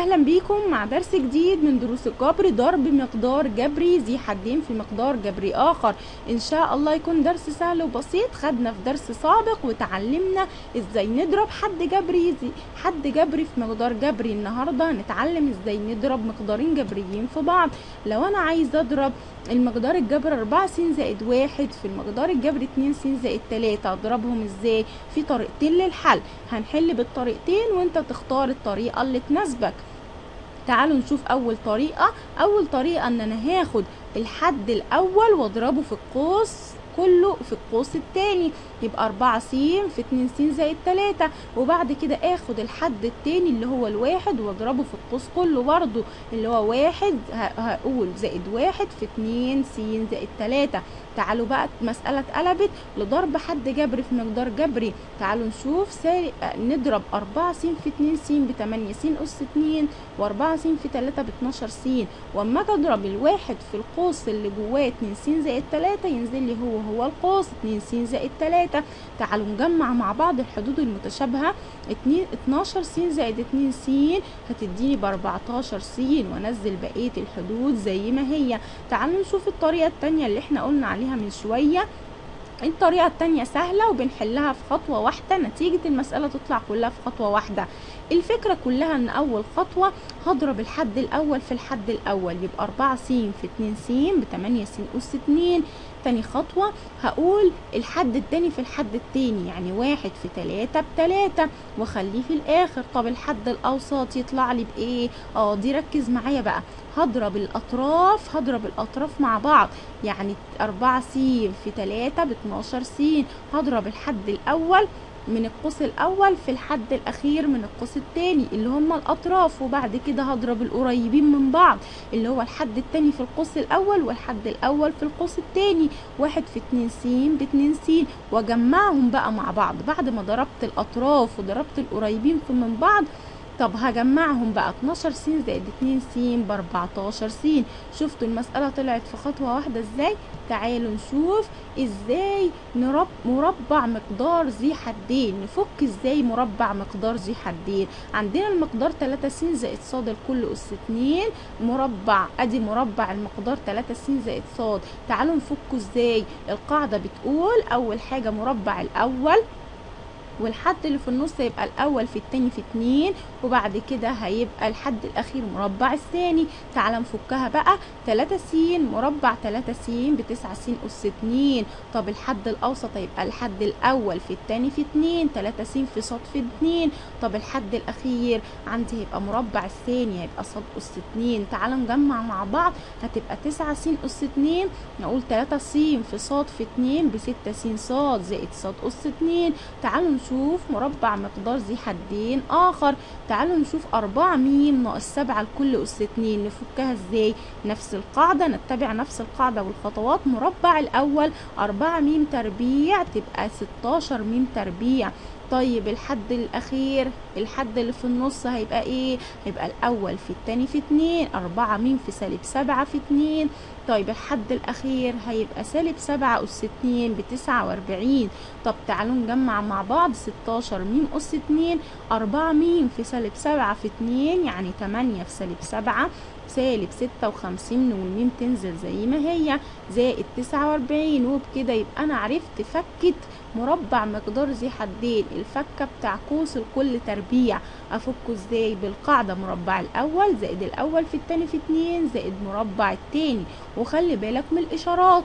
اهلا بيكم مع درس جديد من دروس الجبر ضرب مقدار جبري ذي حدين في مقدار جبري اخر ان شاء الله يكون درس سهل وبسيط خدنا في درس سابق وتعلمنا ازاي نضرب حد جبري ذي حد جبري في مقدار جبري النهارده هنتعلم ازاي نضرب مقدارين جبريين في بعض لو انا عايز اضرب المقدار الجبر 4 س زائد واحد في المقدار الجبر 2 س زائد 3 اضربهم ازاي في طريقتين للحل هنحل بالطريقتين وانت تختار الطريقه اللي تناسبك تعالوا نشوف اول طريقه اول طريقه ان انا هاخد الحد الاول واضربه في القوس كله في القوس التاني يبقى 4 س في 2 س زائد 3 وبعد كده اخد الحد التاني اللي هو الواحد واضربه في القوس كله برضو اللي هو واحد هقول زائد واحد في 2 س زائد 3 تعالوا بقى مسألة اتقلبت لضرب حد جبري في مقدار جبري تعالوا نشوف ساري... نضرب 4 س في 2 س ب 8 س أس 2 و4 س في 3 ب 12 س واما اجي اضرب الواحد في القوس اللي جواه 2 س زائد 3 ينزل لي هو هو القوس 2 س زائد 3 تعالوا نجمع مع بعض الحدود المتشابهة 2 12 س زائد 2 س هتديني ب 14 س وانزل بقية الحدود زي ما هي تعالوا نشوف الطريقة التانية اللي احنا قلنا عليها من شوية الطريقة التانية سهلة وبنحلها في خطوة واحدة نتيجة المسألة تطلع كلها في خطوة واحدة الفكرة كلها ان اول خطوة هضرب الحد الاول في الحد الاول يبقى 4 س في 2 س ب 8 س اس 2 تاني خطوة هقول الحد التاني في الحد التاني يعني واحد في تلاتة بتلاتة واخليه في الاخر طب الحد الاوسط يطلع لي بايه اه دي ركز معايا بقى هضرب الاطراف هضرب الاطراف مع بعض يعني 4 س في 3 ب 12 س هضرب الحد الاول من القوس الاول في الحد الاخير من القوس الثاني اللي هم الاطراف وبعد كده هضرب القريبين من بعض اللي هو الحد الثاني في القوس الاول والحد الاول في القوس الثاني واحد في 2 س ب 2 س واجمعهم بقى مع بعض بعد ما ضربت الاطراف وضربت القريبين من بعض طب هجمعهم بقى 12 س زائد 2 س ب 14 س شفتوا المسألة طلعت في خطوة واحدة ازاي تعالوا نشوف ازاي نرب مربع مقدار ذي حدين نفك ازاي مربع مقدار ذي حدين عندنا المقدار 3 س زائد ص الكل اس 2 مربع ادي مربع المقدار 3 س زائد ص تعالوا نفكه ازاي القاعدة بتقول اول حاجة مربع الاول والحد اللي في النص هيبقى الاول في التاني في اتنين وبعد كده هيبقى الحد الاخير مربع الثاني تعالى نفكها بقى 3 س مربع 3 س بتسعة س اس 2 طب الحد الاوسط هيبقى الحد الاول في التاني في 2 3 س في ص في 2 طب الحد الاخير عندي هيبقى مربع الثاني هيبقى ص اس 2 تعالى نجمع مع بعض هتبقى 9 س اس 2 نقول 3 س في ص في 2 ب 6 س ص زائد ص اس 2 تعالوا نشوف نشوف مربع مقدار ذي حدين آخر تعالوا نشوف أربعة ميم ناقص سبعة لكل أس اتنين نفكها ازاي نفس القاعدة نتبع نفس القاعدة والخطوات مربع الأول أربعة ميم تربيع تبقى ستاشر ميم تربيع طيب الحد الاخير الحد اللي في النص هيبقى ايه هيبقى الاول في التاني في اتنين اربعة ميم في سالب سبعة في اتنين طيب الحد الاخير هيبقى سالب سبعة اس اتنين بتسعة واربعين طب تعالوا نجمع مع بعض ستاشر ميم اس اتنين اربعة ميم في سالب سبعة في اتنين يعني تمانية في سالب سبعة سالب ستة وخمسين والميم تنزل زي ما هي زائد تسعة واربعين وبكده يبقى أنا عرفت فكة مربع مقدار ذي حدين الفكة بتاع قوس الكل تربيع أفكه ازاي بالقاعدة مربع الأول زائد الأول في التاني في اتنين زائد مربع التاني وخلي بالك من الإشارات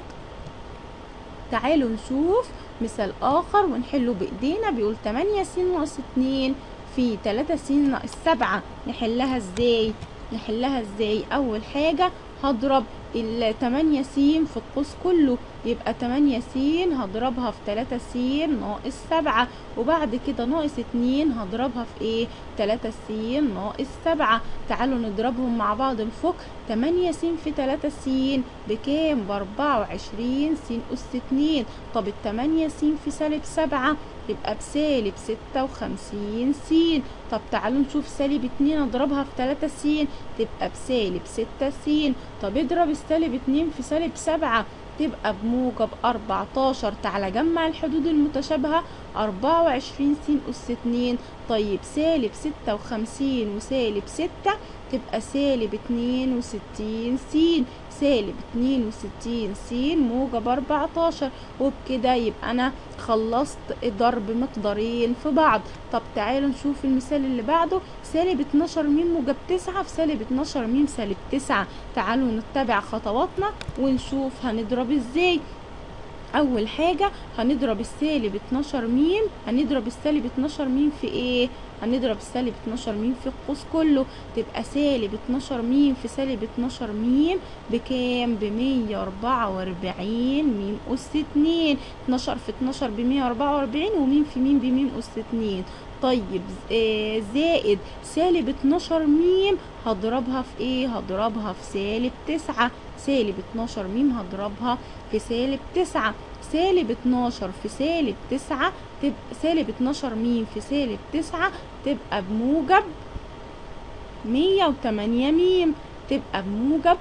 تعالوا نشوف مثال آخر ونحله بإيدينا بيقول تمانية س ناقص اتنين في تلاتة س ناقص سبعة نحلها ازاي نحلها ازاي اول حاجة هضرب التمانية س في القوس كله يبقى تمانية س هضربها في تلاتة س ناقص سبعة وبعد كده ناقص اتنين هضربها في ايه تلاتة س ناقص سبعة تعالوا نضربهم مع بعض نفك تمانية س في تلاتة س بكام باربعة وعشرين س أس اتنين طب التمانية س في سالب سبعة يبقى بسالب ستة وخمسين س طب تعالوا نشوف سالب اتنين اضربها في تلاتة س تبقى بسالب ستة س طب اضرب السالب اتنين في سالب سبعة تبقى بموجب 14 تعالى جمع الحدود المتشابهة 24 س أس 2 طيب سالب 56 وسالب 6 تبقى سالب 62 س سالب 62 س موجب 14 وبكده يبقى انا خلصت ضرب مقدارين في بعض طب تعالوا نشوف المثال اللي بعده سالب 12 م موجب 9 في سالب 12 م سالب 9 تعالوا نتبع خطواتنا ونشوف هنضرب ازاي اول حاجة هنضرب السالب 12 م هنضرب السالب 12 م في ايه هنضرب السالب 12 م في القوس كله تبقى سالب 12 م في سالب 12 م بكام ب 144 م اس 2 12 في 12 ب 144 وم في م ب م اس 2 طيب آه زائد سالب 12 م هضربها في ايه هضربها في سالب 9 سالب 12 م هضربها في سالب 9 سالب 12 في سالب 9 تبقى سالب 12 م في سالب 9 تبقى بموجب 108 م تبقى بموجب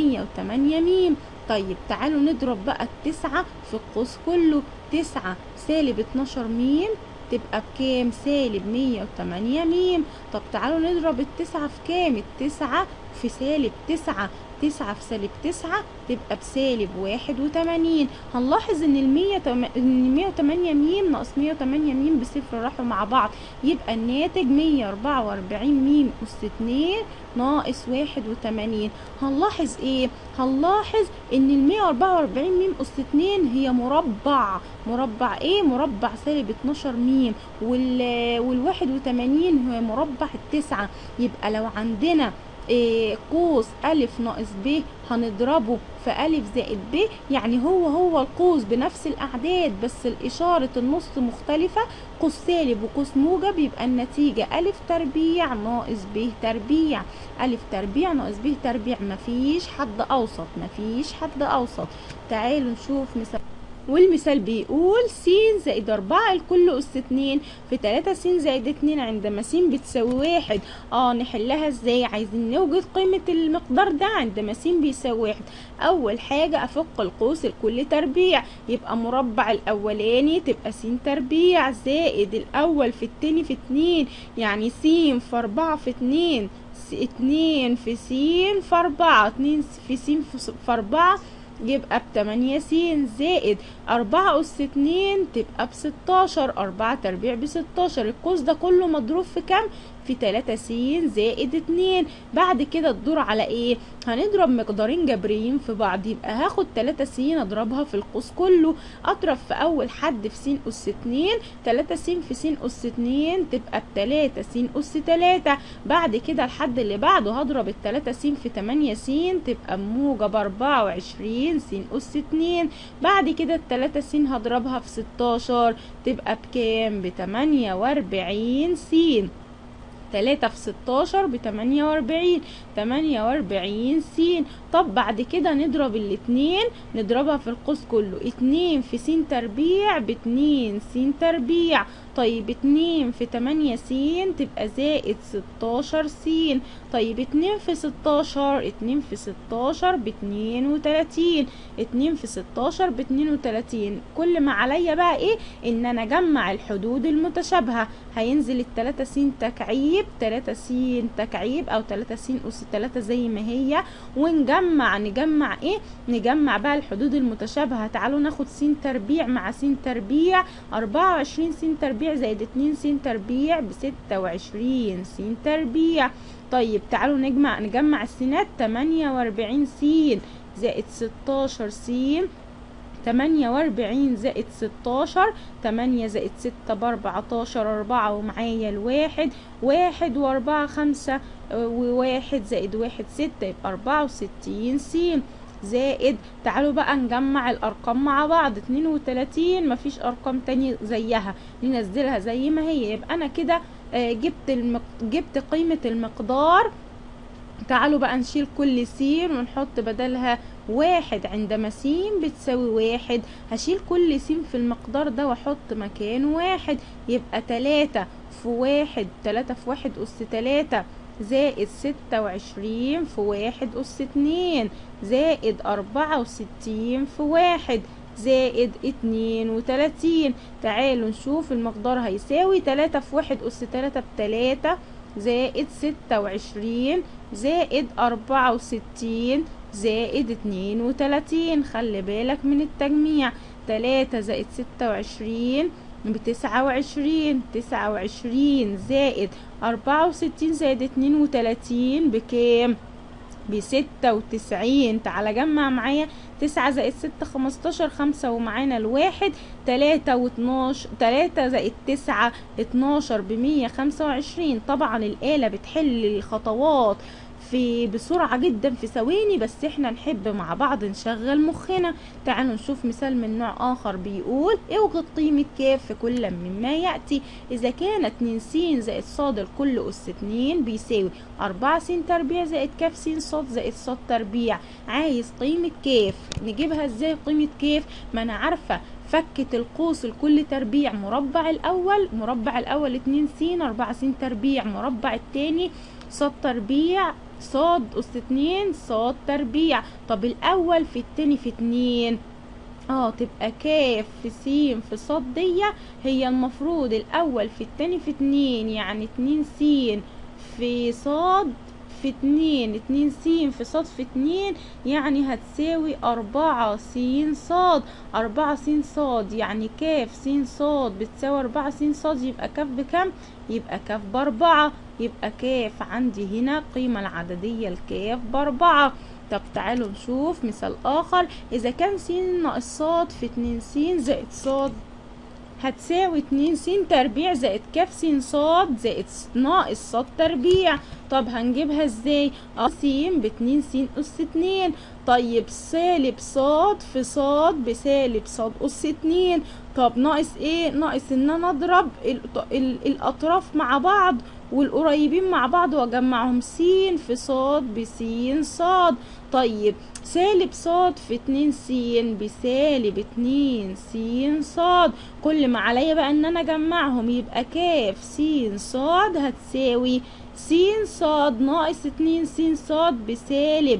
108 م طيب تعالوا نضرب بقى التسعة في القوس كله تسعة سالب 12 م تبقى بكام سالب 108 م طب تعالوا نضرب التسعة في كام التسعة في سالب تسعة تسعة في سالب تسعة تبقى بسالب واحد وتمانين هنلاحظ ان المية تم... ان مية وتمانية ميم ناقص مية وتمانية ميم بصفر راحوا مع بعض يبقى الناتج مية اربعة واربعين ميم اس اتنين ناقص واحد وتمانين هنلاحظ ايه هنلاحظ ان المية واربعة واربعين ميم اس اتنين هي مربع مربع ايه مربع سالب اتناشر ميم وال... والواحد وتمانين هو مربع التسعة يبقى لو عندنا إيه قوس ألف ناقص ب هنضربه في ألف زائد ب يعني هو هو القوس بنفس الأعداد بس الإشارة النص مختلفة قوس سالب وقوس موجب يبقى النتيجة ألف تربيع ناقص ب تربيع ألف تربيع ناقص ب تربيع مفيش حد أوسط مفيش حد أوسط تعالوا نشوف مثال والمثال بيقول س زائد أربعة الكل أس اتنين في تلاتة س زائد اتنين عندما س بتساوي واحد اه نحلها ازاي عايزين نوجد قيمة المقدار ده عندما س بيساوي واحد أول حاجة أفك القوس الكل تربيع يبقى مربع الأولاني تبقى س تربيع زائد الأول في التاني في اتنين يعني س في أربعة في اتنين اتنين في س في أربعة اتنين في س في أربعة يبقى بتمانية س زائد أربعة أس اتنين تبقى بستاشر أربعة تربيع بستاشر القوس ده كله مضروب في كام؟ في تلاتة س زائد اتنين بعد كده الدور على ايه؟ هنضرب مقدارين جبريين في بعض يبقى هاخد تلاتة س اضربها في القوس كله اضرب في اول حد في س اس اتنين تلاتة س في س اس اتنين تبقى بتلاتة س اس تلاتة بعد كده الحد اللي بعده هضرب التلاتة س في تمانية س تبقى موجب أربعة وعشرين س اس اتنين بعد كده التلاتة س هضربها في ستاشر تبقى بكام؟ بتمانية وأربعين س تلاتة في ستاشر بتمانية وأربعين تمانية وأربعين س طب بعد كده نضرب الاتنين نضربها في القوس كله اتنين في س تربيع باتنين س تربيع طيب اتنين في تمانية س تبقى زائد ستاشر س طيب اتنين في ستاشر اتنين في ستاشر باتنين وتلاتين اتنين في ستاشر باتنين وتلاتين كل ما عليا بقى ايه ان انا اجمع الحدود المتشابهة هينزل التلاتة س تكعيب تلاتة س تكعيب او تلاتة س اس تلاتة زي ما هي ونجمع نجمع ايه نجمع بقى الحدود المتشابهة تعالوا ناخد س تربيع مع س تربيع اربعة وعشرين س تربيع زائد اتنين س تربيع بستة وعشرين س تربيع طيب تعالوا نجمع نجمع السينات تمانية واربعين س زائد ستاشر س تمانية واربعين زائد ستاشر تمانية زائد ستة باربعتاشر أربعة ومعايا الواحد واحد وأربعة خمسة وواحد زائد واحد ستة يبقى أربعة وستين س زائد تعالوا بقى نجمع الأرقام مع بعض اتنين وتلاتين مفيش أرقام تانية زيها ننزلها زي ما هي يبقى أنا كده جبت المق... جبت قيمة المقدار تعالوا بقى نشيل كل س ونحط بدلها واحد عندما س بتساوي واحد هشيل كل س في المقدار ده واحط مكانه واحد يبقى تلاتة في واحد تلاتة في واحد أس تلاتة زائد ستة وعشرين في واحد أس اتنين زائد أربعة وستين في واحد زائد اتنين وتلاتين تعالوا نشوف المقدار هيساوي تلاتة في واحد أس تلاتة بتلاتة زائد ستة وعشرين زائد أربعة وستين زائد اتنين وتلاتين خلي بالك من التجميع تلاتة زائد ستة وعشرين بتسعة وعشرين تسعة وعشرين زائد أربعة وستين زائد اتنين وتلاتين بكام؟ بستة وتسعين تعالى جمع معايا تسعة زائد ستة خمستاشر خمسة ومعانا الواحد تلاتة واتناشر تلاتة زائد تسعة اتناشر بمية خمسة وعشرين طبعا الآلة بتحل الخطوات في بسرعة جدا في ثواني بس احنا نحب مع بعض نشغل مخنا تعالوا نشوف مثال من نوع آخر بيقول اوجد قيمة كاف في كل مما يأتي إذا كانت 2 س زائد ص الكل أس 2 بيساوي 4 س تربيع زائد كاف س ص زائد ص تربيع عايز قيمة كاف نجيبها ازاي قيمة كاف ما أنا عارفة فكة القوس الكل تربيع مربع الأول مربع الأول 2 س 4 س تربيع مربع التاني ص تربيع صاد أس اتنين صاد تربيع طب الأول في التاني في اتنين اه تبقى كاف في س في صاد دي هي المفروض الأول في التاني في اتنين يعني اتنين س في صاد في اتنين اتنين س في صاد في اتنين يعني هتساوي أربعة س صاد أربعة س صاد يعني كاف س صاد بتساوي أربعة س صاد يبقى كاف بكم؟ يبقى كاف بأربعة يبقى كاف عندي هنا قيمة العددية الكاف بأربعة طب تعالوا نشوف مثال آخر إذا كان س ناقص صاد في اتنين س زائد صاد هتساوي اتنين س تربيع زائد كاف س صاد زائد ناقص صاد تربيع طب هنجيبها ازاي اه س باتنين س اس اتنين طيب سالب صاد في صاد بسالب صاد اس اتنين طب ناقص ايه ناقص ان انا اضرب ال ال الاطراف مع بعض والقريبين مع بعض واجمعهم س في صاد بس صاد طيب سالب صاد في اتنين س بسالب اتنين س صاد كل ما عليا بقى ان انا اجمعهم يبقى كاف س صاد هتساوي س صاد ناقص اتنين س صاد بسالب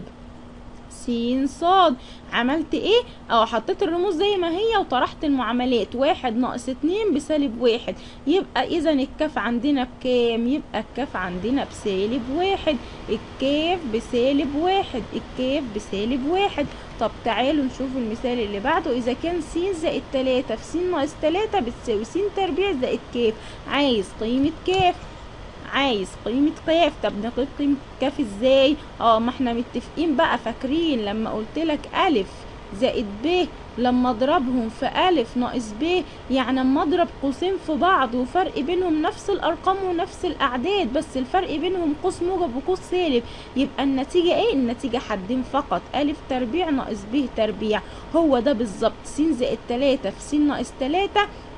س صاد عملت ايه اه حطيت الرموز زي ما هي وطرحت المعاملات واحد ناقص اتنين بسالب واحد يبقى اذا الكاف عندنا بكام يبقى الكاف عندنا بسالب واحد الكاف بسالب واحد الكاف بسالب واحد طب تعالوا نشوف المثال اللي بعده اذا كان س زائد تلاتة في س ناقص تلاتة بتساوي س تربيع زائد كاف عايز قيمة كاف عايز قيمة كاف طب نقيم قيمة كاف ازاي اه ما احنا متفقين بقى فاكرين لما قلت لك الف زائد ب لما اضربهم في الف ناقص ب يعني اما اضرب قوسين في بعض وفرق بينهم نفس الارقام ونفس الاعداد بس الفرق بينهم قوس موجب وقوس سالب يبقى النتيجة ايه النتيجة حدين فقط الف تربيع ناقص ب تربيع هو ده بالظبط س زائد تلاتة في س ناقص تلاتة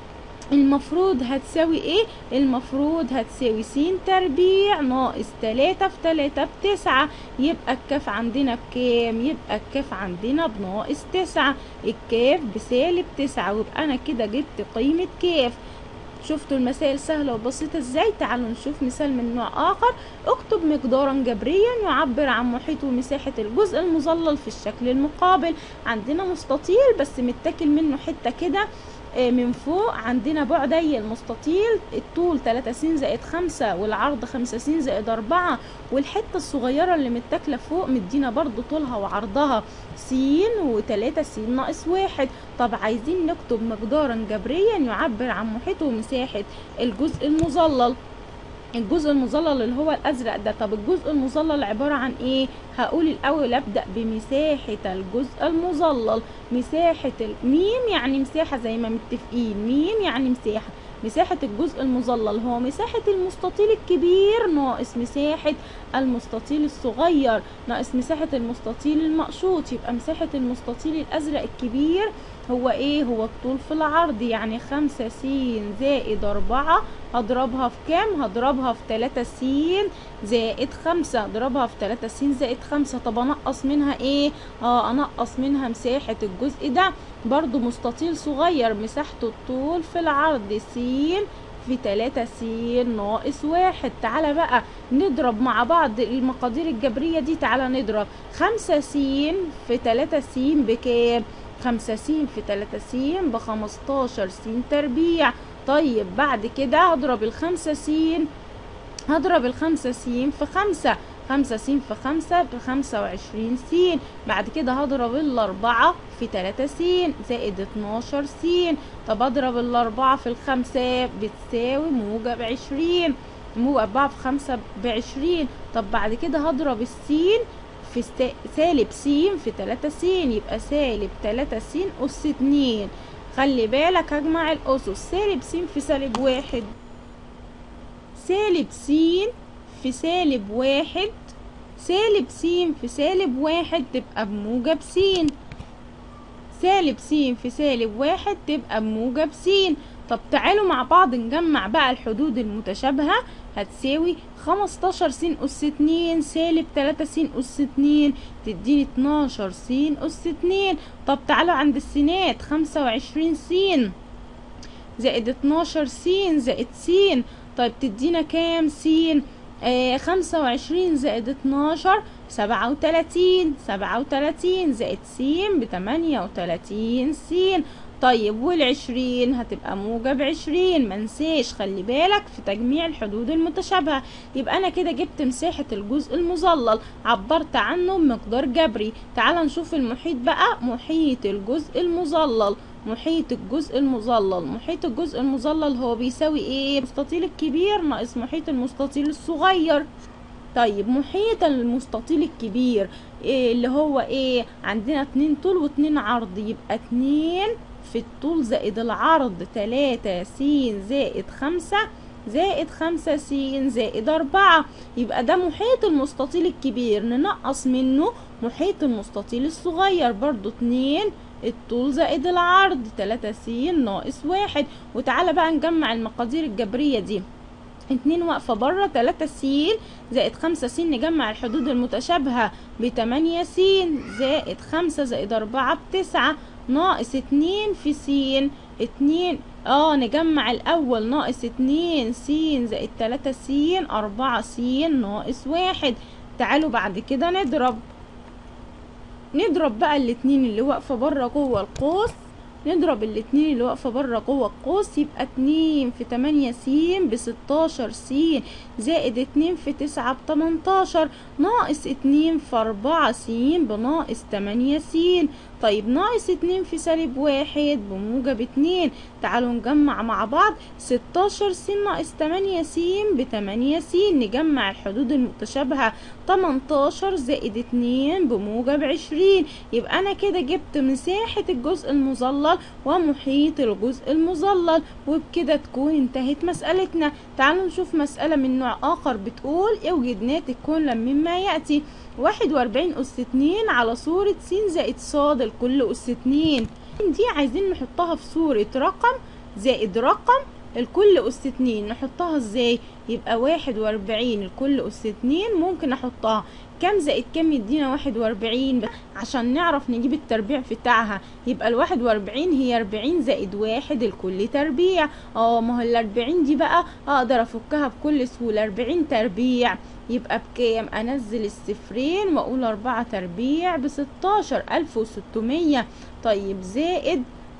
المفروض هتساوي ايه المفروض هتساوي س تربيع ناقص تلاتة في تلاتة بتسعة يبقى الكاف عندنا بكام يبقى الكاف عندنا بناقص تسعة الكاف بسالب تسعة ويبقى انا كده جبت قيمة كاف شفتوا المسائل سهلة وبسيطة ازاي تعالوا نشوف مثال من نوع اخر اكتب مقدارا جبريا يعبر عن محيط ومساحة الجزء المظلل في الشكل المقابل عندنا مستطيل بس متاكل منه حتة كده من فوق عندنا بعدي المستطيل الطول 3 س زائد 5 والعرض 5 س زائد 4 والحته الصغيره اللي متاكله فوق مدينا برضو طولها وعرضها س و3 س ناقص واحد طب عايزين نكتب مقدارا جبريا يعبر عن محيط ومساحه الجزء المظلل الجزء المظلل اللي هو الازرق ده طب الجزء المظلل عباره عن ايه هقول الاول ابدا بمساحه الجزء المظلل مساحه الميم يعني مساحه زي ما متفقين ميم يعني مساحه مساحة الجزء المظلل هو مساحة المستطيل الكبير ناقص مساحة المستطيل الصغير ناقص مساحة المستطيل المقشوط يبقى مساحة المستطيل الأزرق الكبير هو ايه هو الطول في العرض يعني خمسة س زائد أربعة هضربها في كام هضربها في تلاتة س زائد خمسة اضربها في تلاتة س زائد خمسة طب انقص منها ايه اه انقص منها مساحة الجزء ده برضو مستطيل صغير مساحته الطول في العرض س في تلاتة س ناقص واحد تعالى بقى نضرب مع بعض المقادير الجبرية دي تعالى نضرب خمسة س في تلاتة س بكام؟ خمسة س في تلاتة س بخمستاشر س تربيع طيب بعد كده هضرب الخمسة س هضرب الخمسة س في خمسة خمسة س في خمسة بخمسة وعشرين س بعد كده هضرب الأربعة في تلاتة س زائد اتناشر س طب أضرب الأربعة في الخمسة بتساوي موجب عشرين موجب أربعة في خمسة بعشرين طب بعد كده هضرب السين في سالب س في تلاتة س يبقى سالب تلاتة س أس اتنين خلي بالك هجمع الأسس سالب س في سالب واحد سالب س في سالب واحد سالب س في سالب واحد تبقى بموجب س سالب س في سالب واحد تبقى بموجب س طب تعالوا مع بعض نجمع بقى الحدود المتشابهة هتساوي خمستاشر س أس اتنين سالب تلاتة س أس اتنين تديني اتناشر س أس اتنين طب تعالوا عند السينات خمسة وعشرين س زائد اتناشر س زائد س طيب تدينا كام س آه خمسة وعشرين زائد اتناشر سبعة وتلاتين سبعة وتلاتين زائد س بتمانية وتلاتين س طيب والعشرين هتبقى موجب عشرين منساش خلي بالك في تجميع الحدود المتشابهة يبقى أنا كده جبت مساحة الجزء المظلل عبرت عنه بمقدار جبري تعال نشوف المحيط بقى محيط الجزء المظلل محيط الجزء المظلل محيط الجزء المظلل هو بيساوي ايه المستطيل الكبير ناقص محيط المستطيل الصغير طيب محيط المستطيل الكبير إيه اللي هو ايه عندنا اتنين طول واتنين عرض يبقى اتنين في الطول زائد العرض تلاتة س زائد خمسة زائد خمسة س زائد أربعة يبقى ده محيط المستطيل الكبير ننقص منه محيط المستطيل الصغير برضو اتنين الطول زائد العرض تلاتة س ناقص واحد وتعالى بقى نجمع المقادير الجبرية دي اتنين واقفة بره تلاتة س زائد خمسة س نجمع الحدود المتشابهة بتمانية س زائد خمسة زائد أربعة بتسعة ناقص اتنين في س اتنين اه نجمع الأول ناقص اتنين س زائد تلاتة س أربعة س ناقص واحد تعالوا بعد كده نضرب نضرب بقى الاتنين اللي واقفة بره جوه القوس نضرب الاتنين اللي واقفة بره جوه القوس يبقى اتنين في تمانية س بستاشر س زائد اتنين في تسعة بتمنتاشر ناقص اتنين في أربعة س بناقص تمانية س طيب ناقص اتنين في سالب واحد بموجب اتنين تعالوا نجمع مع بعض ستاشر س ناقص تمانية س بتمانية س نجمع الحدود المتشابهة تمنتاشر زائد اتنين بموجب عشرين يبقى أنا كده جبت مساحة الجزء المظلل ومحيط الجزء المظلل وبكده تكون انتهت مسألتنا تعالوا نشوف مسألة من نوع آخر بتقول اوجد ناتج كلا مما يأتي واحد وأربعين أس اتنين على صورة س زائد ص الكل أس اتنين دي عايزين نحطها في صورة رقم زائد رقم الكل أس اتنين نحطها ازاي يبقى واحد وأربعين الكل أس اتنين ممكن أحطها كام زائد كام يدينا واحد وأربعين عشان نعرف نجيب التربيع بتاعها يبقى الواحد وأربعين هي أربعين زائد واحد الكل تربيع اه ما هو الأربعين دي بقى أقدر أفكها بكل سهولة أربعين تربيع يبقى بكام أنزل الصفرين وأقول أربعة تربيع بستاشر ألف وستمية طيب زائد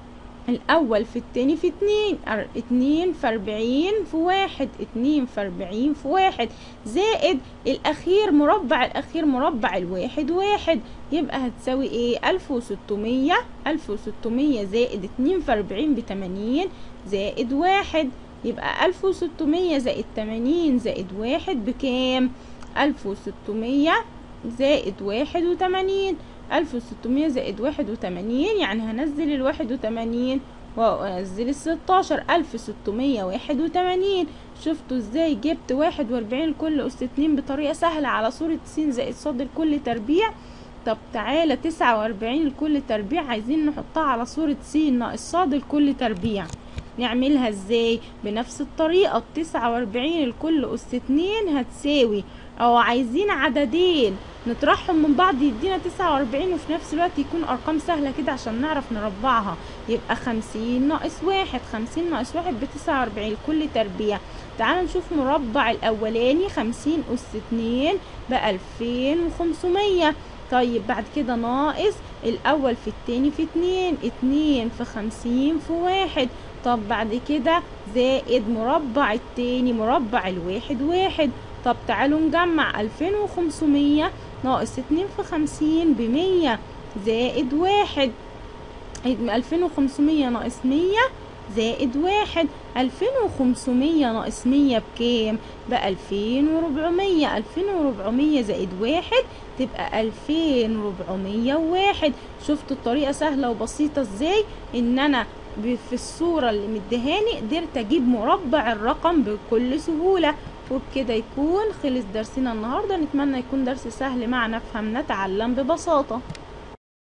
الأول في التاني في اتنين اتنين في أربعين في واحد اتنين في أربعين في واحد زائد الأخير مربع الأخير مربع الواحد واحد يبقى هتساوي ايه ألف وستمية ألف وستمية زائد اتنين في أربعين بتمانين زائد واحد يبقى ألف وستمية زائد تمانين زائد واحد بكام ألف وستمية زائد واحد وتمانين ألف وستمية زائد واحد وتمانين يعني هنزل الواحد وتمانين وانزل الستاشر ألف ستمية واحد وتمانين شفتوا ازاي جبت واحد واربعين لكل أس اتنين بطريقة سهلة على صورة س زائد ص لكل تربيع طب تعالى تسعة واربعين لكل تربيع عايزين نحطها على صورة س ناقص ص لكل تربيع نعملها ازاي بنفس الطريقة التسعة واربعين لكل أس اتنين هتساوي أو عايزين عددين نطرحهم من بعض يدينا تسعة وأربعين وفي نفس الوقت يكون أرقام سهلة كده عشان نعرف نربعها يبقى خمسين ناقص واحد خمسين ناقص واحد بتسعة وأربعين كل تربيع تعالوا نشوف مربع الأولاني خمسين أس اتنين بألفين وخمسمية طيب بعد كده ناقص الأول في التاني في اتنين اتنين في خمسين في واحد طب بعد كده زائد مربع التاني مربع الواحد واحد طب تعالوا نجمع ألفين وخمسمية ناقص اتنين في خمسين بمية زائد واحد ألفين وخمسمية ناقص مية زائد واحد ألفين وخمسمية ناقص مية بكام؟ بألفين وربعمية ألفين وربعمية زائد واحد تبقى ألفين ربعمية وواحد شفتوا الطريقة سهلة وبسيطة ازاي ان انا في الصورة اللي مدهاني قدرت اجيب مربع الرقم بكل سهولة وبكده يكون خلص درسنا النهاردة نتمنى يكون درس سهل معنا نفهم نتعلم ببساطة